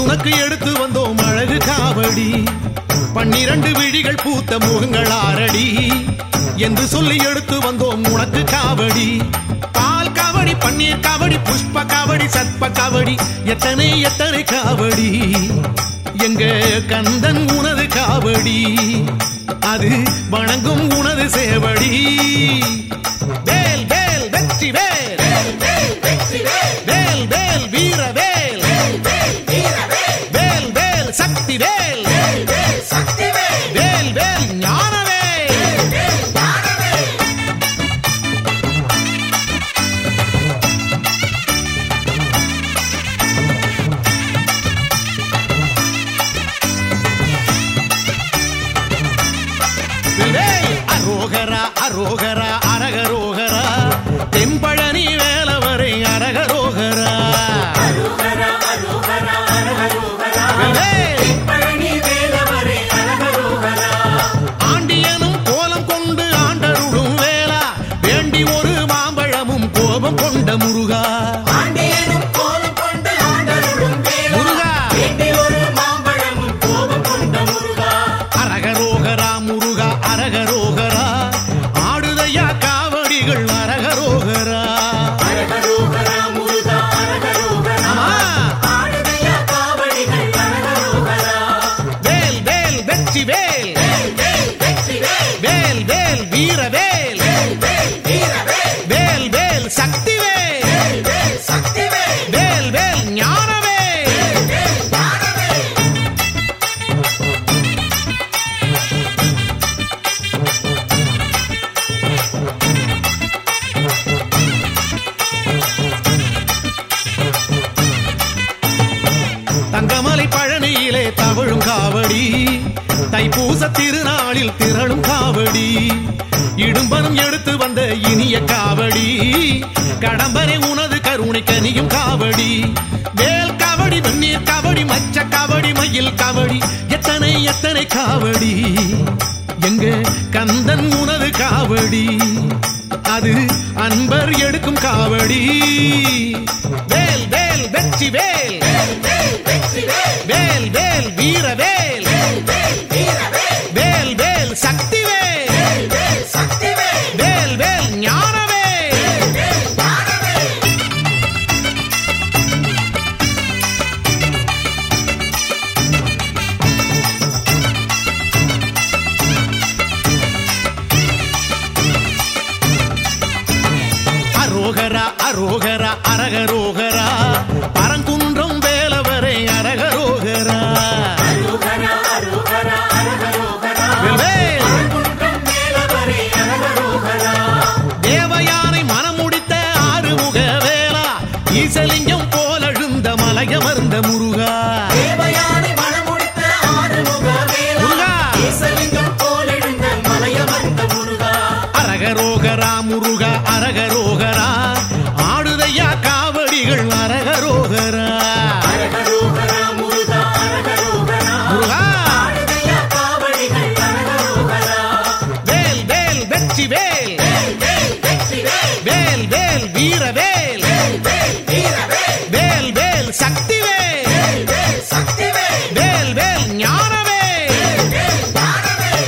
உனக்கு எடுத்து வந்தோம் அழகு காவடி பன்னிரண்டு விழிகள் பூத்த முகங்கள் ஆரடி என்று சொல்லி எடுத்து வந்தோம் உனக்கு காவடி பால் காவடி பன்னீர் காவடி புஷ்ப காவடி சத்ப காவடி எத்தனை எத்தனை காவடி எங்க கந்தன் உனது காவடி அது வணங்கும் உனது சேவடி வேல் வேல் வெற்றி வேல் வேல் வேல் வீர வேல் வேல் வேல் சக்தி வேல் வேல் வேல் ஞான வேல் வேல் அரோகரா அரோகரா அரகரோகரா தென்பழனி வேலவரை அரகரோகரா வேல் ஆண்டியனும் கோலம் கொண்டு ஆண்டருளும் வேளா வேண்டி ஒரு மாம்பழமும் கோபம் கொண்ட முருகா ஆண்டியனும் கோலம் கொண்டு ஆண்டருளும் வேளா. முருகா வேண்டி ஒரு மாம்பழமும் கோபம் கொண்ட முருகா. அரகரோகரா முருகா அரகரோகரா ஆடுதையா காவடிகள் அரகரோகரா அரகரோகரா முருகா, அரகரோகரா. ஆமா ஆடுதையா காவடிகள் அரகரோகரா. வேல் வேல் வெற்றி வேல் வேல், வேல், வெற்றி வேல். வேல் வேல் வீர வேல் வேல், வேல், வீர வேல். வேல் வேல் சக்தி வேல் வேல், வேல், சக்தி வேல். வேல் வேல் ஞான வேல் வேல், வேல், ஞான வேல். தங்கமலை பழனியிலே தவழும் காவடி தைப்பூச திருநாளில் திரளும் காவடி இடும்பனும் எடுத்து வந்த இனிய காவடி கடம்பரை உனது கருணை கனியும் காவடி வேல் காவடி வெந்நீர் காவடி மச்ச காவடி மயில் காவடி எத்தனை எத்தனை காவடி எங்க கந்தன் உனது காவடி அது அன்பர் எடுக்கும் காவடி வேல் வேல் வெற்றி வேல் வேல், வேல், வெற்றி வேல். வேல் வேல் வீர வேல் வேல், வேல், வீர வேல். வேல் வேல் சக்தி வேல் வேல், வேல், சக்தி வேல். வேல் வேல் ஞான வேல் வேல், வேல், ஞான வேல். அரோகரா அரோகரா அரகரோகரா பரங்குன்றம் வேலவரே அரகரோகரா அரோகரா, அரோகரா, அரகரோகரா. வேல் வேல் குன்றம் மேலவரே அரகரோகரா. தேவயானை மனமுடித்த ஆறுமுக வேளா ஈசலிங்கம் போலழுந்த மலையமர்ந்த முருகா தேவயானை மணமுடித்த ஆறுமுக வேளா. முருகா. ஈசலிங்கம் போலெழுந்த மலையமர்ந்த முருகா. அரகரோகரா முருகா அரகரோகரா ஆடுதையா காவடிகள் அரகரோகரா அரகரோகரா, முருகா, அரகரோகரா. முருகா ஆடுதையா காவடிகள் அரகரோகரா. வேல் வேல் வெற்றி வேல் வேல், வேல், வெற்றி வேல். வேல் வேல் வீர வேல் வேல், வேல், வீர வேல். வேல் வேல் சக்தி வேல் வேல், வேல், சக்தி வேல். வேல் வேல் ஞான வேல் வேல், வேல், ஞான வேல்.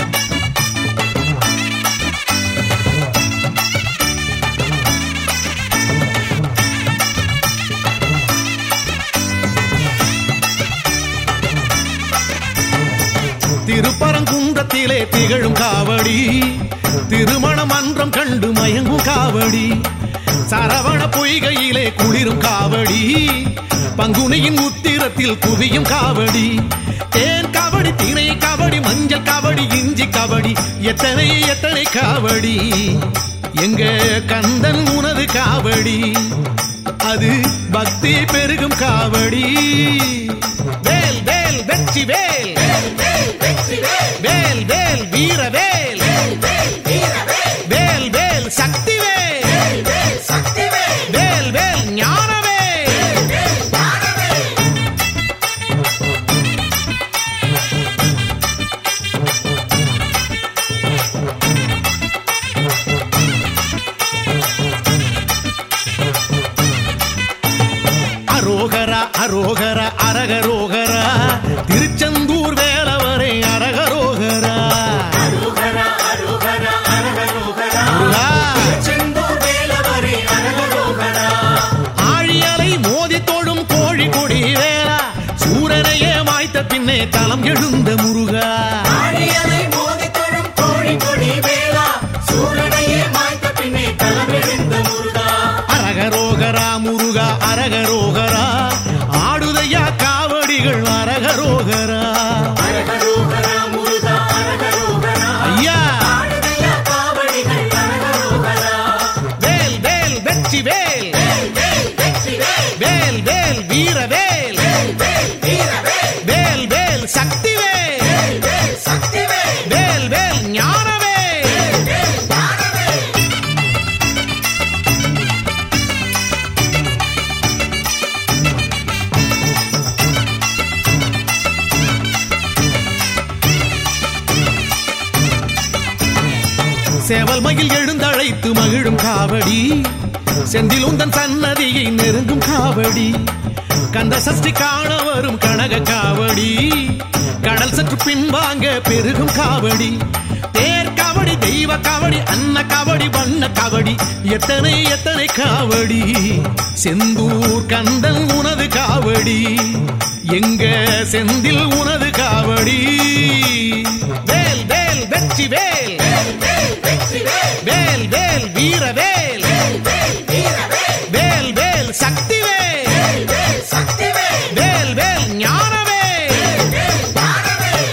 திருப்பரங்குன்றத்திலே திகழும் காவடி திருமண மன்றம் கண்டு மயங்கும் காவடி சரவண பொய்கையிலே குளிரும் காவடி பங்குனியின் உத்திரத்தில் குவியும் காவடி தேன் காவடி திணை காவடி மஞ்சள் காவடி இஞ்சி காவடி எத்தனை எத்தனை காவடி எங்க கந்தன் உனது காவடி அது பக்தி பெருகும் காவடி வேல் வேல் வெற்றி வேல் வேல், வேல், வெற்றி வேல். வேல் வேல் வீர வேல் வேல், வேல், வீர வேல். வேல் வேல் சக்தி வேல் வேல், வேல், சக்தி வேல். வேல் வேல் ஞான வேல் வேல், வேல், ஞான வேல். அரோகர அரகரோகரா திருச்செந்தூர் வேலவரே அரகரோகரா அரோகரா அரோகரா அரகரோகரா முருகா, செந்தூர் வேலவரே அரகரோகரா ஆழியலை மோதி தொழும் கோழி கொடி வேலா சூரனையே மாய்த்த பின்னே தலம் எழுந்த முருகா ஆழியலை மோதி தொழும் கோழி கொடி வேளா சூரனையே மாய்த்த பின்னே தலமெழுந்த முருகா அரகரோகரா முருகா அரகரோகரா ஆடுதையா காவடிகள் அரகரோகரா அரகரோகரா முருகா அரகரோகரா ஐயா ஆடுதையா காவடிகள் அரகரோகரா வேல் வேல் வெற்றி வேல் வேல் வேல் வெற்றி வேல் வேல் வேல் வீர வேல் வேல் வேல் வீரவேல் வேல் வேல் சக்தி வேல் வேல் வேல் சக்தி வேல் வேல் வேல் ஞான வேல் வேல் வேல் ஞானவேல் சேவல் மயில் எழுந்தழைத்து மகிழும் காவடி செந்தில் உந்தன் சன்னதியை நெருங்கும் காவடி கந்த சஷ்டி காண வரும் கனக காவடி கடல் சற்று பின்வாங்க பெருகும் காவடி தேர் காவடி தெய்வ காவடி அன்ன காவடி வண்ண காவடி எத்தனை எத்தனை காவடி செந்தூர் கந்தன் உனது காவடி எங்க செந்தில் உனது காவடி வேல் வேல் வெற்றி வேல் வேல் வேல் வெற்றி வேல் வேல் வேல் வீர வேல் வேல் வேல் வீரவேல் வேல் வேல் சக்தி வேல் வேல் வேல் சக்தி வேல் வேல் வேல் ஞான வேல் வேல் வேல் ஞானவேல்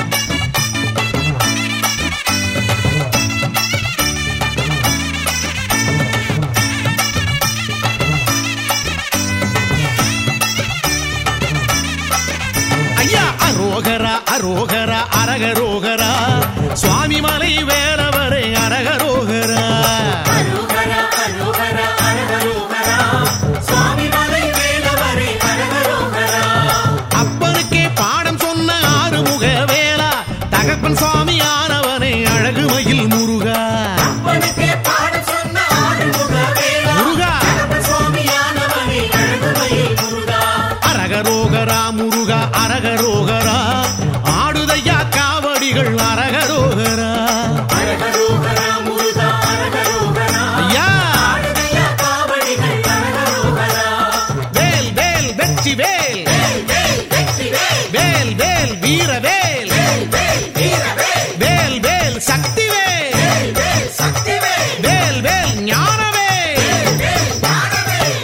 ஐயா அரோகரா அரோகரா அரகரோகரா சுவாமி மலை வேலவரை அரகரோகரா அரோகரா அரோகரா அரகரோகரா சுவாமி மலை வேலவரே அரகரோகரா அப்பனுக்கே பாடம் சொன்ன ஆறுமுக வேலா தகப்பன் சுவாமி ஆனவனை அழகுமயில் முருகா அப்பனுக்கே பாடம் சொன்ன ஆறுமுக வேளா முருகா சுவாமியானவனே அழகுமயில் முருகா அரகரோகரா முருகா அரகரோகரா ஆடுதையா காவடிகள் அரகரோகரா அரகரோகரா முருகா அரகரோகரா ஐயா ஆடுதையா காவடிகள் அரகரோகரா வேல் வேல் வெற்றி வேல் வேல் வேல் வெற்றி வேல் வேல் வேல் வீர வேல் வேல் வேல் வீரவேல் வேல் வேல் சக்தி வேல் வேல் வேல் சக்தி வேல் வேல் வேல் ஞான வேல் வேல் வேல் ஞானவேல்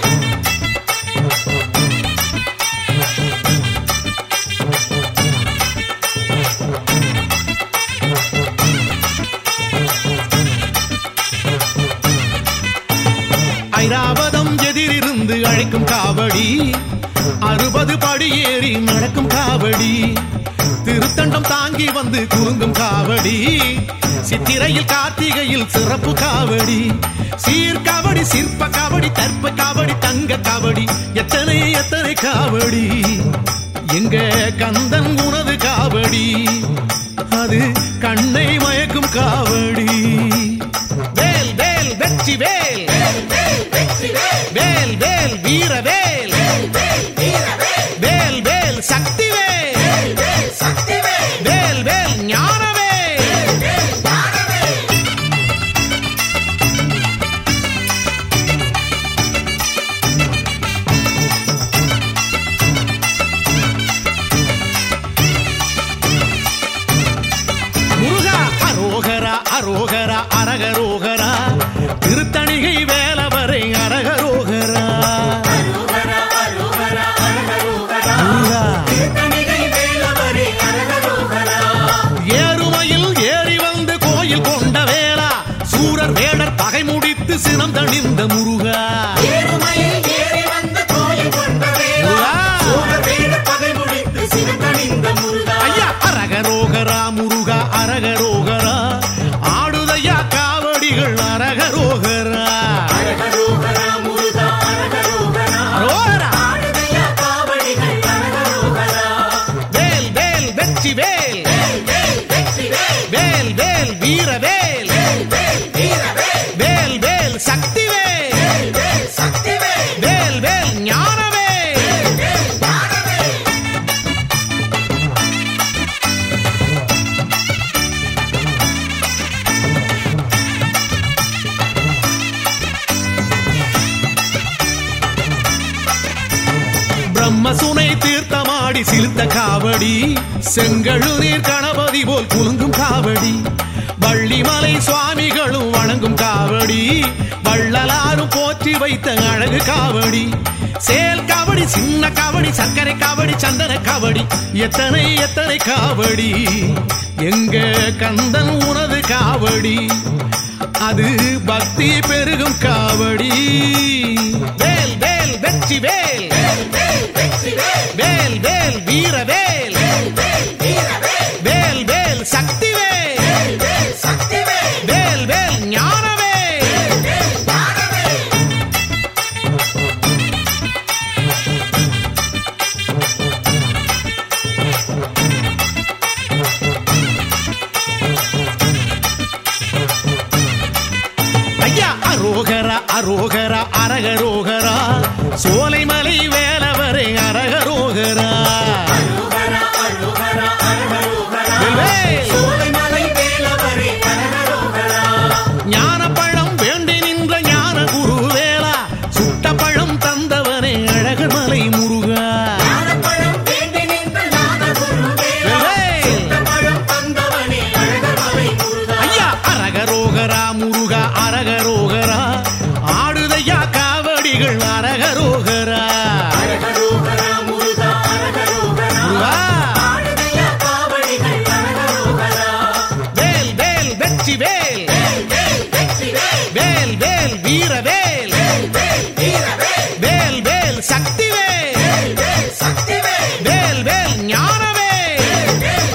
ஐராவதம் எதிரிருந்து அழைக்கும் காவடி அறுபது படி ஏறி நடக்கும் காவடி திருத்தண்டம் தாங்கி வந்து குலுங்கும் காவடி சித்திரையில் கார்த்திகையில் சிறப்பு காவடி சீர்காவடி சிற்ப காவடி தற்ப காவடி தங்க காவடி எத்தனை எத்தனை காவடி எங்க கந்தன் உனது காவடி அது கண்ணை மயக்கும் காவடி வேல் வேல் வெற்றி வேல் வேல் வேல் வெற்றி வேல் வேல் வேல் வீர வேல் வேல் வேல் வீரவேல் வேல் வேல் சக்தி வேல் வேல் வேல் சக்தி வேல் வேல் வேல் ஞான வேல் வேல் வேல் ஞானவேல் முருகா அரோகரா அரோகரா அரகரோகரா திருத்தணிகை வேலவரை அரகரோகரா அரோகரா அரோகரா அரகரோகரா முருகா திருத்தணிகை வேலவரே அரகரோகரா ஏறுமையில் ஏறி வந்து கோயில் கொண்ட வேளா சூரர் வேடர் பகை முடித்து சினம் தணிந்த முருகா ஏறுமையில் ஏறி வந்து கோயில் கொண்ட வேளா முருகா. சோழர் வேட பகை முடித்து சிவகணிந்த முருகா ஐயா அரகரோகரா முருகா அரகரோகரா ஆடுதையா காவடிகள் அரகரோகரா அரகரோகரா முருகா அரகரோகரா அரோகரா ஆடுதையா காவடிகள் அரகரோகரா வேல் வேல் வெற்றி வேல் வேல் வேல் வெற்றி வேல் வேல் வேல் வீர வேல் வேல் வேல் வீரவேல் வேல் வேல் சக்தி வேல் வேல் நம்ம சுனை தீர்த்தமாடி சிலுத்த காவடி செங்கழு நீர் கணபதி போல் குலுங்கும் காவடி வள்ளிமலை சுவாமிகளும் வணங்கும் காவடி வள்ளலாரும் போற்றி வைத்த அழகு காவடி சேல் காவடி சின்ன காவடி சர்க்கரை காவடி சந்தன காவடி எத்தனை எத்தனை காவடி எங்க கந்தன் உனது காவடி அது பக்தி பெருகும் காவடி வேல் வேல் வெற்றி வேல் வேல் வேல் வீர வேல் வேல் வேல் சக்தி வேல் வேல் வேல் ஞான வேல் ஐயா அரோகரா அரோகரா அரகரோகரா சோலைமலை வேலவரே அரகரோகரா வேல் ஞானப்பழம் வேண்டி நின்ற ஞான குருவேலா சுட்ட பழம் தந்தவனே அழகர் மலை முருகா ஐயா அரகரோகரா முருகா அரகரோகரா ஆடுதையா காவடிகள் அரகரோகரா முருகா வேல் வேல் வெற்றி வேல் வேல் வேல் வீர வேல் வேல் வேல் சக்தி வேல் வேல் வேல் ஞான வேல்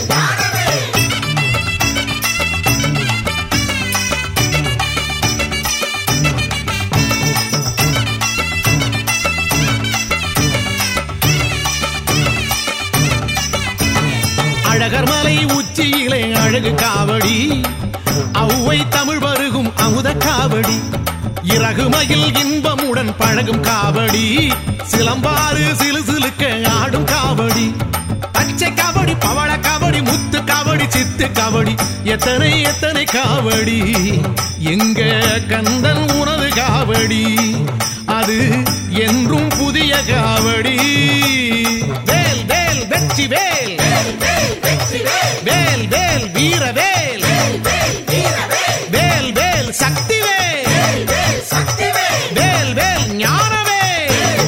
அழகர் மலை உச்சியிலே அழகு காவடி ஔவை தமிழ் வருகும் அமுத காவடி இறகுமயில் இன்பமுடன் பழகும் காவடி சிலம்பாறு சிலு சிலுக்க ஆடும் காவடி பச்சை காவடி பவள காவடி முத்து காவடி சித்து காவடி எத்தனை எத்தனை காவடி எங்க கந்தன் உனது காவடி அது என்றும் புதிய காவடி வேல் வேல் வெற்றி வேல் வேல் வேல் வீர வேல் வேல் வேல் சக்தி வேல் வேல் வேல் ஞான வேல்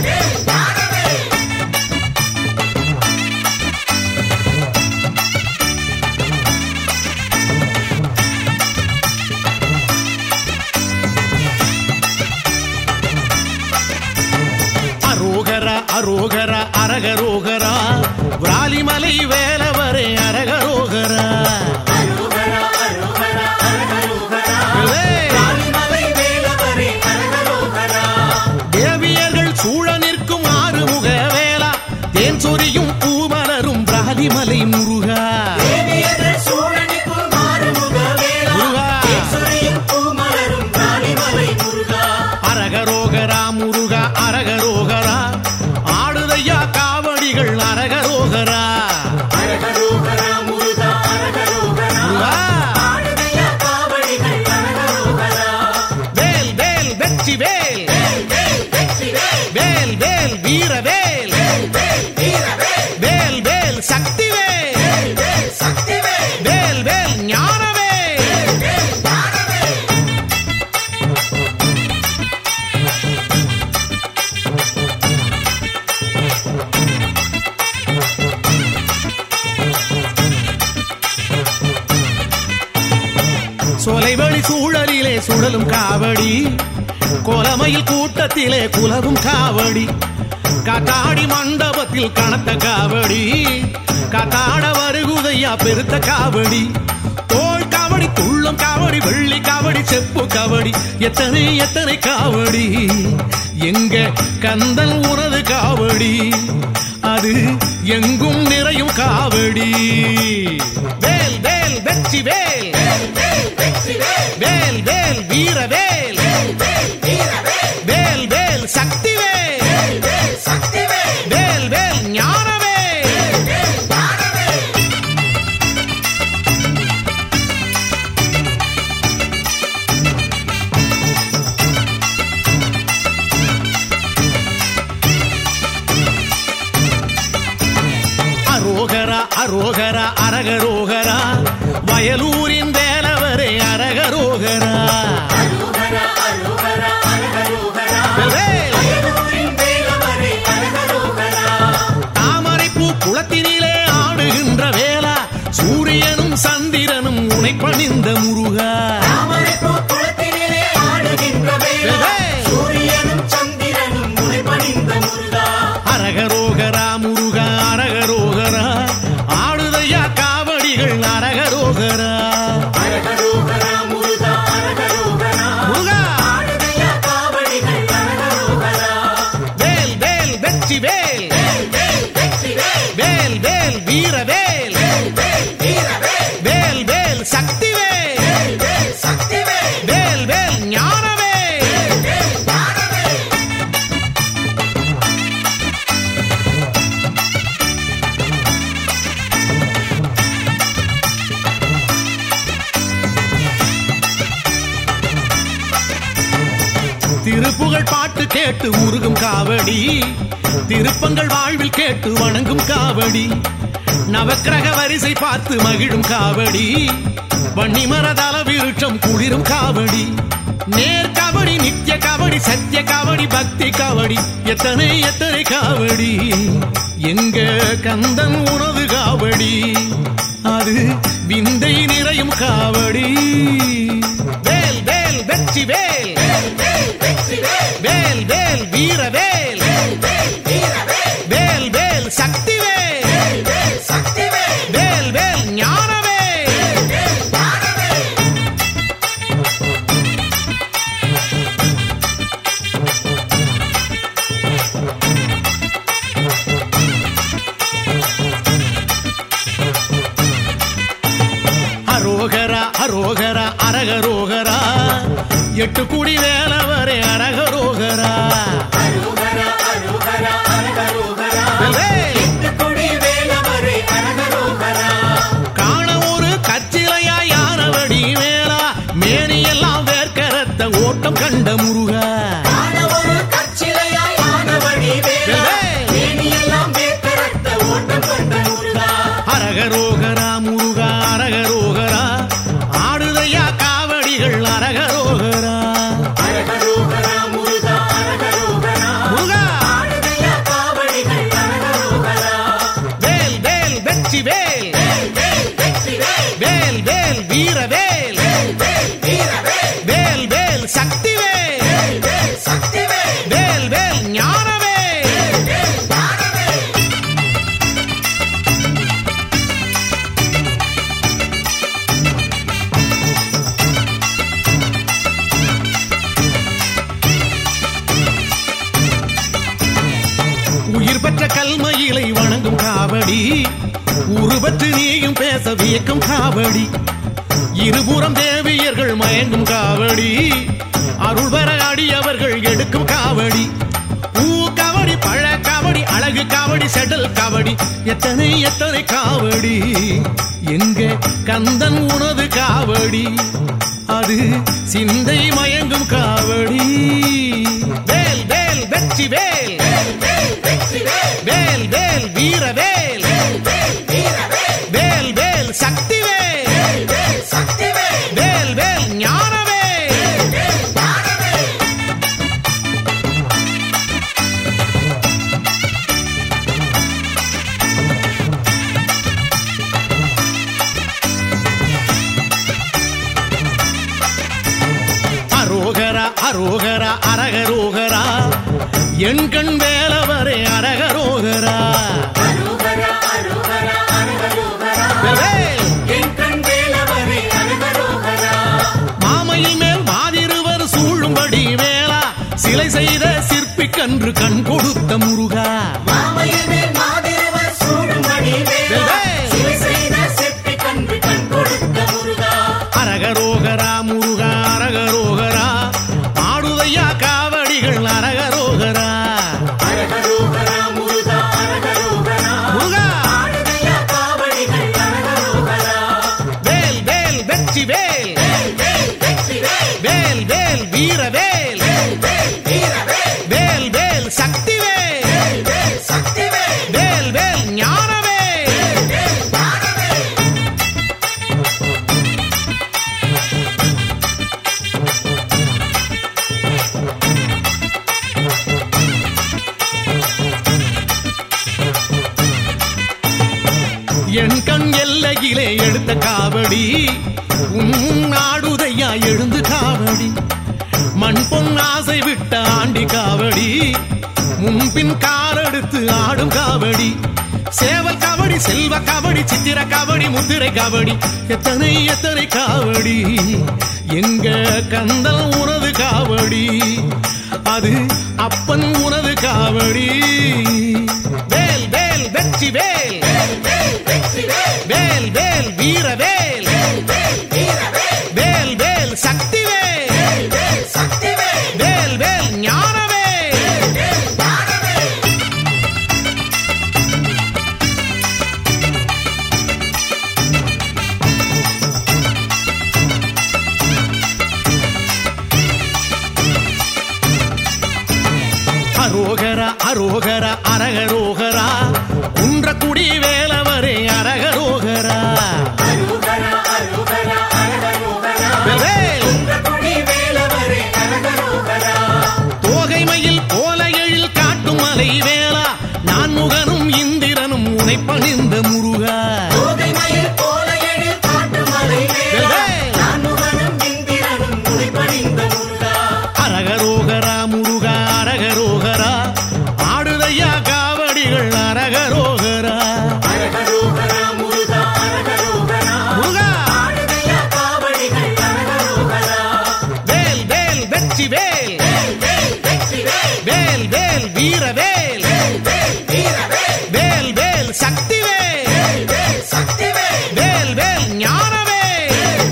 அரோகர அரோகர அரகரோகரா விராலிமலை வேலவரே அரகரோகரா தேவியர்கள் சூழ நிற்கும் ஆறுமுக வேலா தேன் சொரியும் பூமலரும் பிராலிமலை முருகா முருகா அரகரோகரா முருகா அரகரோகரா ஆடுதையா காவடிகள் அரகரோகரா முருகா வேல் வேல் வெற்றி வேல் வேல் வேல் வீர வேல் வேல் வேல் சக்தி வேல் வேல் வேல் ஞான வேல் சொலைவழி சூழலிலே சுழலும் காவடி கோலமையில் கூட்டத்திலே குலவும் காவடி காத்தாடி மண்டபத்தில் கனத்த காவடி காத்தாட வருகுதையா பெருத்த காவடி தோள் காவடி துள்ளம் காவடி வெள்ளி காவடி செப்பு காவடி எத்தனை எத்தனை காவடி எங்க கந்தன் உனது காவடி அது எங்கும் நிறையும் காவடி வேல் வேல் வெற்றி வேல் வேல் வேல் வீர வேல் வேல் வேல் சக்தி வேல் வேல் வேல் ஞான வேல் அரகரோகரா வயலூரின் வேலவரே அரகரோகரா அரோகரா அரோகரா அரகரோகரா வேல். அயலூரின் வேலவரே அரகரோகரா தாமரைப்பூ குளத்தினிலே ஆடுகின்ற வேளா சூரியனும் சந்திரனும் உனை பணிந்த முருகா தாமரைப்பூ குளத்தினிலே ஆடுகின்ற வேளா வேல். சூரியனும் சந்திரனும் முனை பணிந்த முருகா அரகரோகரா முருகா அரகரோகரா ஆடுதையா காவடிகள் அரகரோகரா அரகரோகரா முருகா அரகரோகரா முருகா ஆடுதையா காவடிகள் அரகரோகரா வேல் வேல் வெற்றி வேல் வேல் வேல் வெற்றி வேல் வேல் வேல் வீர வேல் வேல் வேல் வீரவேல் வேல் வேல் சக்தி வேல் வேல் வேல் சக்திவேல் வேல் வேல் ஞான வேல் வேல் வேல் ஞானவேல் திருப்புகழ் பாட்டு கேட்டு உருகும் காவடி திருப்பங்கள் வாழ்வில் கேட்டு வணங்கும் காவடி நவக்கிரக வரிசை பார்த்து மகிழும் காவடி வன்னிமர தல விருட்சம் குளிரும் காவடி நேர் காவடி நித்திய காவடி சத்திய காவடி பக்தி காவடி எத்தனை எத்தனை காவடி எங்க கந்தன் உனது காவடி அது விந்தை நிறையும் காவடி வேல் வேல் வெற்றி வேல் வேல் வேல் வெற்றி வேல் வேல் வேல் வீர வேல் வேல் வேல் வீரவேல் வேல் வேல் சக்தி வேல் வேல் வேல் சக்திவேல் வேல் வேல் ஞான வேல் வேல் வேல் ஞானவேல் அரோகரா அரோகரா அரகரோகரா எட்டு குடி வேலவரே அரகரோகரா அரோகரா அரோகரா அரகரோகரா வேல் கொடி வேலவரே அரகரோகரா காண ஒரு கச்சிலையா யானவடி வேலா மேனியெல்லாம் வேர்க்கரத்த ஓட்டம் கண்ட முருகா காண ஒரு கச்சிலையாய் ஆனவழி வேலா வேல். மேனியெல்லாம் வேர்க்கரத்த ஓட்டம் கொண்ட முருகா அரகரோகரா முருகா அரகரோகரா ஆடுதையா காவடிகள் அரகரோகரா அரகரோகரா முருகா அரகரோகரா முருகா ஆடுதையா காவடிகள் அரகரோகரா வேல் வேல் வெற்றி வேல் வேல் வேல் வெற்றி வேல் வேல் வேல் வீர வேல் வேல் வேல் வீரவேல் வேல் வேல் சக்தி வேல் வேல் வேல் சக்திவேல் வேல் வேல் ஞான வேல் வேல் வேல் ஞானவேல் உயிர் பெற்ற கல்மையிலை வணங்கும் காவடி உருவற்று நீயும் பேச வியக்கும் காவடி இருபுறம் தேவியர்கள் மயங்கும் காவடி அருள் வர அடியவர்கள் எடுக்கும் காவடி பூ காவடி பழ காவடி அழகு காவடி செடல் காவடி எத்தனை எத்தனை காவடி எங்க கந்தன் உனது காவடி அது சிந்தை மயங்கும் காவடி வேல் வேல் வெற்றி வேல் வேல் வேல் வெற்றி வேல் வேல் வேல் வீர வேல் வேல் வேல் வீரவேல் வேல் வேல் சக்தி வேல் வேல் வேல் சக்திவேல் வேல் வேல் ஞான வேல் வேல் வேல் ஞானவேல் அரோகரா அரோகரா அரகரோகரா என் கண் வேலவரே அரகரோகரா அரோகரா அரோகரா அரகரோகரா வேல் என் கண் வேலவரே அரகரோகரா மாமையில் மேல் மாதிருவர் சூழும்படி வேளா சிலை செய்த சிற்பிக்கன்று கண் கொடுத்த முருகா மாமையில் மேல் மாதிருவர் சூழும்படி வேலா வேல். சிலை செய்த செப்பி கன்று கண் கொடுத்த முருகா அரகரோகரா முருகா அரகரோகரா ஆடுதையா காவடிகள் அரகரோகரா அரகரோகரா முருகா அரகரோகரா முருகா ஆடுதையா காவடிகள் அரகரோகரா வேல் வேல் வெற்றி வேல் வேல் வேல் வெற்றி வேல் வேல் வேல் வீர வேல் வேல் வேல் வீரவேல் வேல் வேல் சக்தி வேல் வேல் கண் எல்லையிலே எடுத்த காவடி உன் நாடுதையா எழுந்து காவடி மண் பொன் ஆசை விட்ட ஆண்டி காவடி முன்பின் காலெடுத்து ஆடும் காவடி சேவல் காவடி செல்வ காவடி சித்திர காவடி முத்திரை காவடி எத்தனை எத்தனை காவடி எங்க கந்தல் உனது காவடி அது அப்பன் உனது காவடி வேல் வேல் வெற்றி வேல் வேல் வேல் வீர வேல் வேல் வேல் சக்தி வேல் வேல் வேல் ஞான வேல் அரோகரா அரோகரா அரகரோகரா குன்றக்குடி வேலவரே அரகரோகரா வேல் தோகைமையில் போல எழில் காட்டும் மலை வேளா நான் முகனும் இந்திரனும் உனை பணிந்த முருகா அரகரோகரா முருகா அரகரோகரா ஆடுதையா காவடிகள் அரகரோகரா முருகா வேல் வேல் வெற்றி வேல் வேல் வேல் வீர வேல் வேல் வேல் சக்தி வேல் வேல் வேல் ஞான வேல்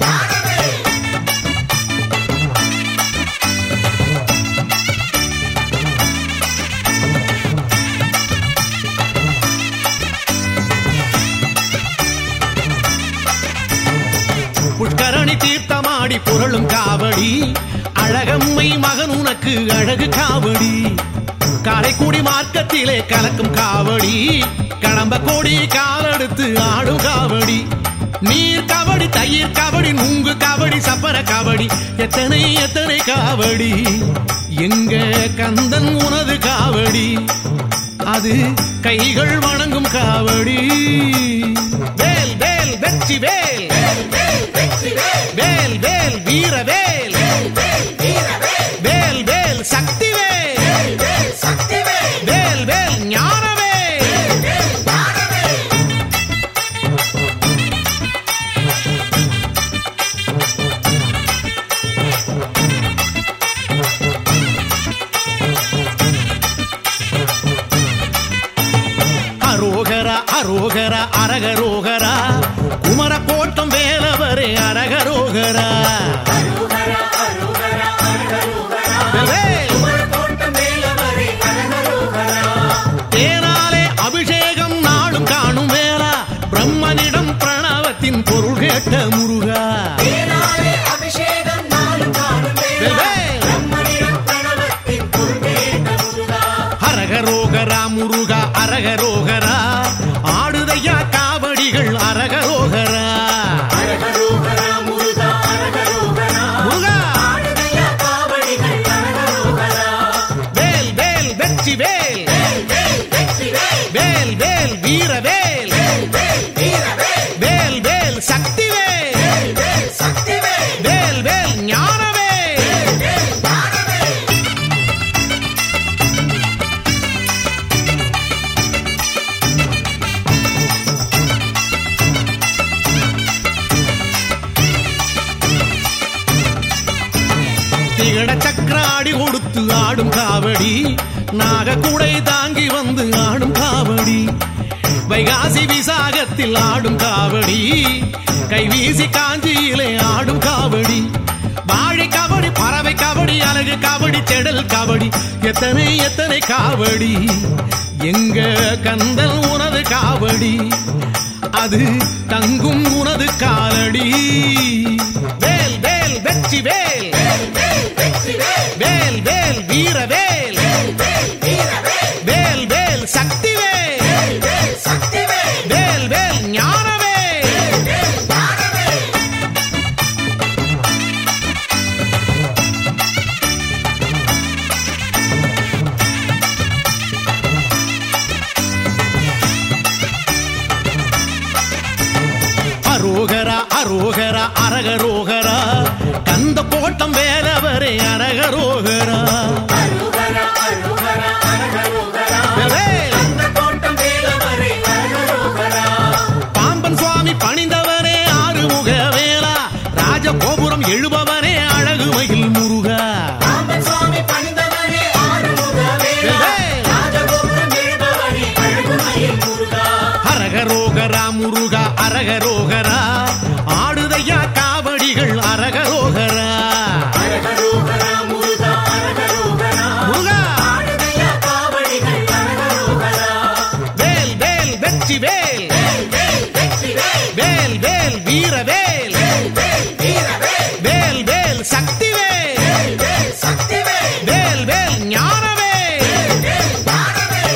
புஷ்கரணி தீர்த்தமாடி புரளும் காவடி அழகம்மை மகன் உனக்கு அழகு காவடி காரைக்குடி மார்க்கத்திலே கலக்கும் காவடி கடம்ப கோடி காலெடுத்து ஆடும் காவடி நீர் காவடி தயிர் காவடி நுங்கு காவடி சப்பர காவடி எத்தனை எத்தனை காவடி எங்க கந்தன் உனது காவடி அது கைகள் வணங்கும் காவடி வேல் வேல் வெற்றி வேல் வேல் வேல் வீர வேல் வேல் வேல் சக்தி வேல் வேல் வேல் ஞான வேல் அரோகரா அரோகரா அரகரோகரா குமர கோட்டம் வேலவரே அரகரோகரா வேல் தேனாலே அபிஷேகம் நாளும் காணும் வேளா பிரம்மனிடம் பிரணவத்தின் பொருள் கேட்ட முருகா அபிஷேகம் நாளும் காணும் வேளா. வேல். பிரம்மனிடம் பிரணவத்தின் பொருள் கேட்ட முருகா. அரகரோகரா முருகா அரகரோகரா ஆடுதையா காவடிகள் அரகரோகரா அரகரோகரா முருகா, அரகரோகரா. முருகா ஆடுதையா காவடிகள் அரகரோகரா. வேல் வேல் வெற்றி வேல் வேல், வேல், வெற்றி வேல். வேல் வேல் வீர வேல் வேல், வேல், வீர வேல். வேல் வேல் சக்தி வேல் வேல், வேல், சக்தி வேல். வேல் வேல் ஞான வேல் வேல், வேல், ஞான வேல். திகட சக்கராடி கொடுத்து ஆடும் காவடி நாகக்குடை தாங்கி வந்து ஆடும் காவடி வைகாசி விசாகத்தில் ஆடும் காவடி கைவீசி காஞ்சியிலே ஆடும் காவடி வாழை காவடி பறவை காவடி அழகு காவடி செடல் காவடி எத்தனை எத்தனை காவடி எங்க கந்தல் உனது காவடி அது தங்கும் உனது காலடி வேல் வேல் வெற்றி வேல் வேல், வேல், வெற்றி வேல். வேல் வேல் வீர வேல் வேல், வேல், வீர வேல். வேல் வேல் சக்தி வேல் வேல், வேல், சக்தி வேல். வேல் வேல் ஞான வேல் வேல், வேல், ஞான வேல். பணிந்தவரே அரகரோகரா அருகரா அருகரா அரகரோகரா வேல். அந்த கோட்டம் வேலவரே அரகரோகரா பாம்பன் சுவாமி பணிந்தவரே ஆறுமுக வேளா ராஜகோபுரம் எழுபவரே அழகு மயில் முருகா ராமன் சுவாமி பணிந்தவரே ஆறுமுக வேலா வேல். ராஜகோபுரம் எழுபவனே அழகுமயில் முருகா அரகரோகரா முருகா அரகரோகரா ஆடுதையா காவடிகள் அரகரோகரா அரகரோகரா முருகா அரகரோகரா முருகா ஆடுதையா காவடிகள் அரகரோகரா வேல் வேல் வெற்றி வேல் வேல் வேல் வெற்றி வேல் வேல் வேல் வீர வேல் வேல் வேல் வீரவேல் வேல் வேல் சக்தி வேல் வேல் வேல் சக்திவேல் வேல் வேல் ஞான வேல் வேல் வேல் ஞானவேல்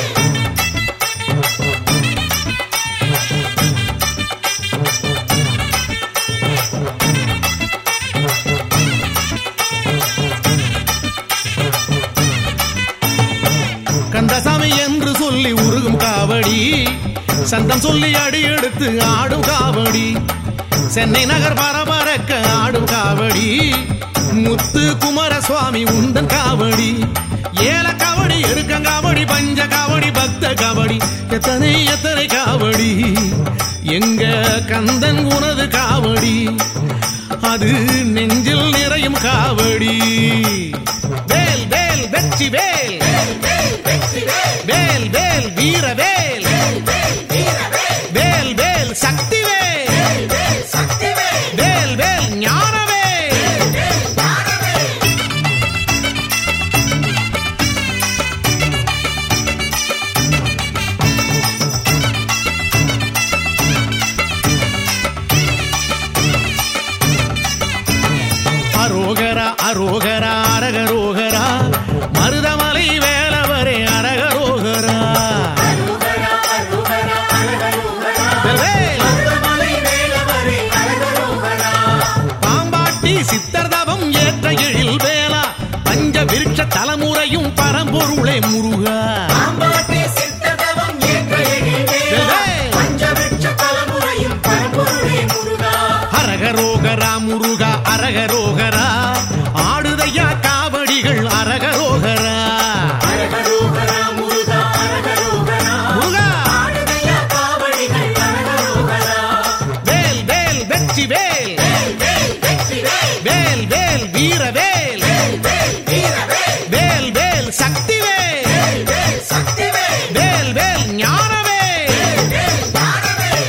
கந்தசாமி என்று சொல்லி உருகும் காவடி சந்தம் சொல்லி அடி எடுத்து ஆடும் காவடி சென்னை நகர் பரபரக்க ஆடும் காவடி முத்து குமாரசுவாமி உந்தன் காவடி ஏல காவடி எருக்கங்காவடி பஞ்ச காவடி பக்த காவடி எத்தனை எத்தனை காவடி எங்க கந்தன் உனது காவடி அது நெஞ்சில் நிறையும் காவடி வேல் வேல் வெற்றி வேல் வேல் வேல் வெற்றி வேல் வேல் வேல் வீர வேல் வேல் வேல் வீரவேல் வேல் வேல் சக்தி வேல் வேல் வேல் சக்திவேல் வேல் வேல் ஞான வேல் வேல் வேல் ஞானவேல் அரோகரா அரோகரா அரகரோகரா மருதமலை வேலவரே அரகரோகரா அருகரா அருகரா அரகரோகரா வேல் மருதமலை வேலவரே அரகரோகரா பாம்பாட்டி சித்தர் தவம் ஏற்ற எழில் வேலா பஞ்ச விருட்ச தலைமுறையும் பரம்பொருளே முருகா ஆம்பாட்டி சித்ததவம் ஏற்ற எழில் வேலா வேல். பஞ்சவிருட்ச தலைமுறையும் பரம்பொருளே முருகா அரகரோகரா முருகா அரகரோகரா ஆடுதையா காவடிகள் அரகரோகரா அரகரோகரா முருகா அரகரோகரா முருகா ஆடுதையா காவடிகள் அரகரோகரா வேல் வேல் வெற்றி வேல் வேல் வேல் வெற்றி வேல் வேல் வேல் வீர வேல் வேல் வேல் வீரவேல் வேல் வேல் சக்தி வேல் வேல் வேல் சக்திவேல் வேல் வேல் ஞான வேல் வேல் வேல் ஞானவேல்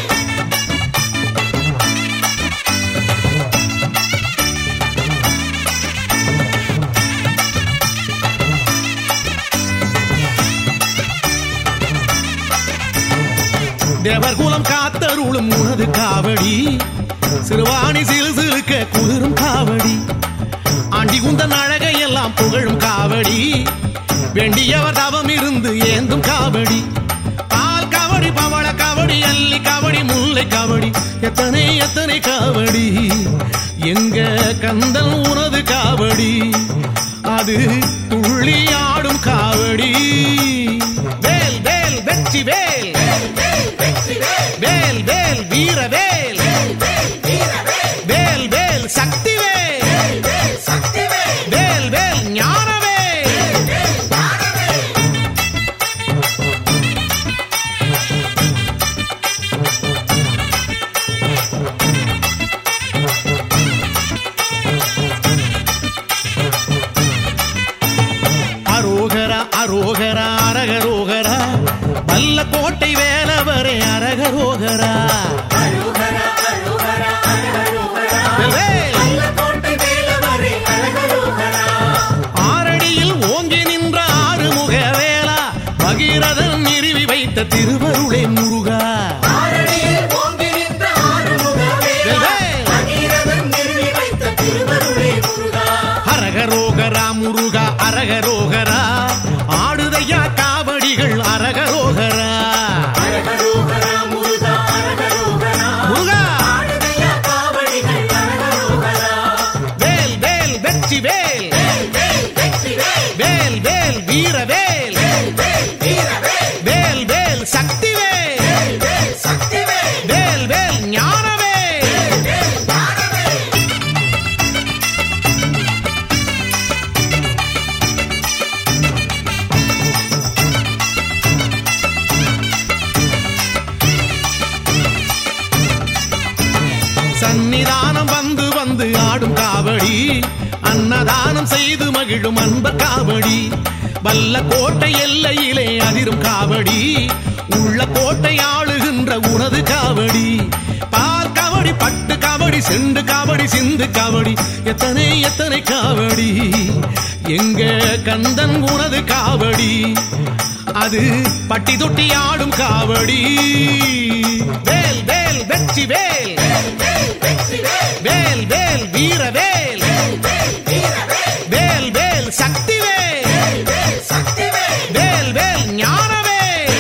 தேவர்குலம் காத்தருளும் உனது காவடி சிறுவாணி சிலு சிலுக்க குளிரும் காவடி ஆண்டி குந்தன் அழகை எல்லாம் புகழும் காவடி வேண்டியவர் தவம் இருந்து ஏந்தும் காவடி பால் காவடி பவள காவடி அல்லி காவடி முல்லை காவடி எத்தனை எத்தனை காவடி எங்க கந்தன் உனது காவடி அது துள்ளி ஆடும் காவடி வேல் வேல் வெற்றி வேல் வேல் வேல் வெற்றி வேல் வேல் வேல் வீர வேல் வேல் வேல் வீரவேல் வேல் வேல் சக்தி வேல் வேல் வேல் சக்திவேல் வேல் வேல் ஞான வேல் வேல் வேல் ஞானவேல் அரோகரா அரோகரா அரகரோகரா வல்ல கோட்டை வேலவரே அரகரோகரா அருகரா அருகரா அரகரோகரா வேல் அல்லகோட்டை வேலவரே அரகரோகரா ஆரடியில் ஓங்கி நின்ற ஆறுமுக வேளா பகீரதன் நிறுவி வைத்த திருவருளே முருகா ஆரணியில் ஓங்கி நின்ற ஆறுமுக வேலா வேல். பகீரதன் நிறுவி வைத்த திருவருளே முருகா அரகரோகரா முருகா அரகரோகரா ஆடுதையா காவடிகள் அரகரோகரா அரகரோகரா முருகா அரகரோகரா முருகா ஆடுதையா காவடிகள் அரகரோகரா வேல் வேல் வெற்றி வேல் வேல் வேல் வெற்றி வேல் வேல் வேல் வீர வேல் வேல் வேல் வீரவேல் வேல் வேல் சக்தி வேல் வேல் வேல் சக்திவேல் வேல் வேல் ஞான வேல் வேல் வேல் ஞானவேல் மனம் செய்து மகிழும் அன்பர் காவடி வல்ல கோட்டை எல்லையிலே அதிரும் காவடி உள்ள கோட்டை ஆளுகின்ற உனது காவடி பால் காவடி பட்டு காவடி செண்டு காவடி சிந்து காவடி எத்தனை எத்தனை காவடி எங்க கந்தன் உனது காவடி அது பட்டி தொட்டி ஆடும் காவடி வேல் வேல் வெற்றி வேல் வேல் வேல் வீர வேல் வேல் வேல் சக்தி வேல் வேல் வேல் ஞான வேல்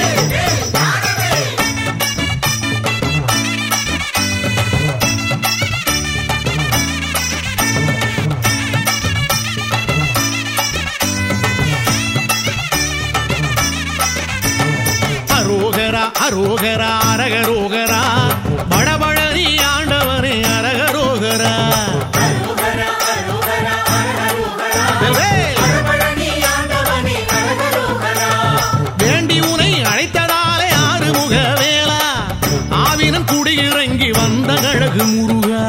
அரோகரா அரோகரா அரகரோகரா படபழனி ஆண்டவனே அரகரோகரா வேல், வேண்டி உனை அழைத்ததாலே ஆறுமுக வேளா ஆவினன் குடியிறங்கி வந்த கழகு முருகா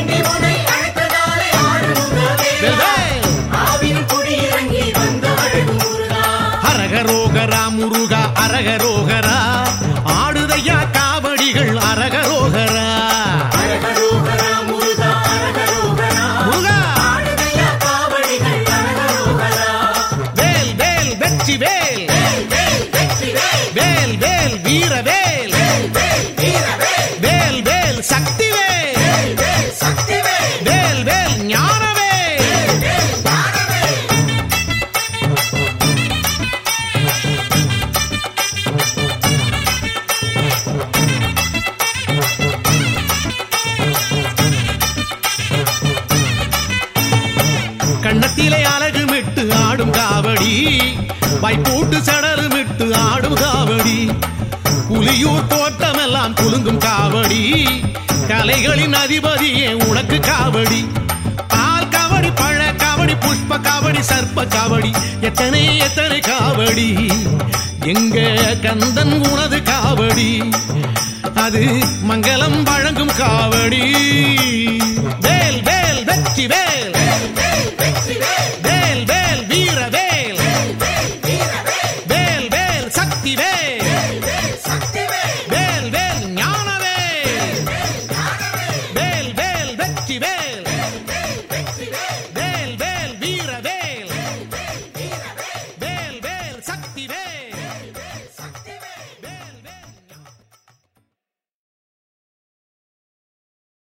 வேல், வேல். அரகரோகரா முருகா அரகரோகரா ஆடுதையா காவடிகள் அரகரோகரா முருகா வேல் வேல் வெற்றி வேல் வேல் வேல் வீர வேல் வேல் வேல் சக்தி வேல் வேல் வேல் ஞான வேல் கண்ணத்திலே அழகு விட்டு ஆடும் காவடி வைப்பூட்டு சடரு விட்டு ஆடும் காவடி புலியூர் தோட்டமெல்லாம் குலுங்கும் காவடி கலைகளின் அதிபதியே உனக்கு காவடி பால் காவடி பழ காவடி புஷ்ப காவடி சர்ப்ப காவடி எத்தனை எத்தனை காவடி எங்க கந்தன் உனது காவடி அது மங்களம் வழங்கும் காவடி வேல் வேல் வெற்றி வேல்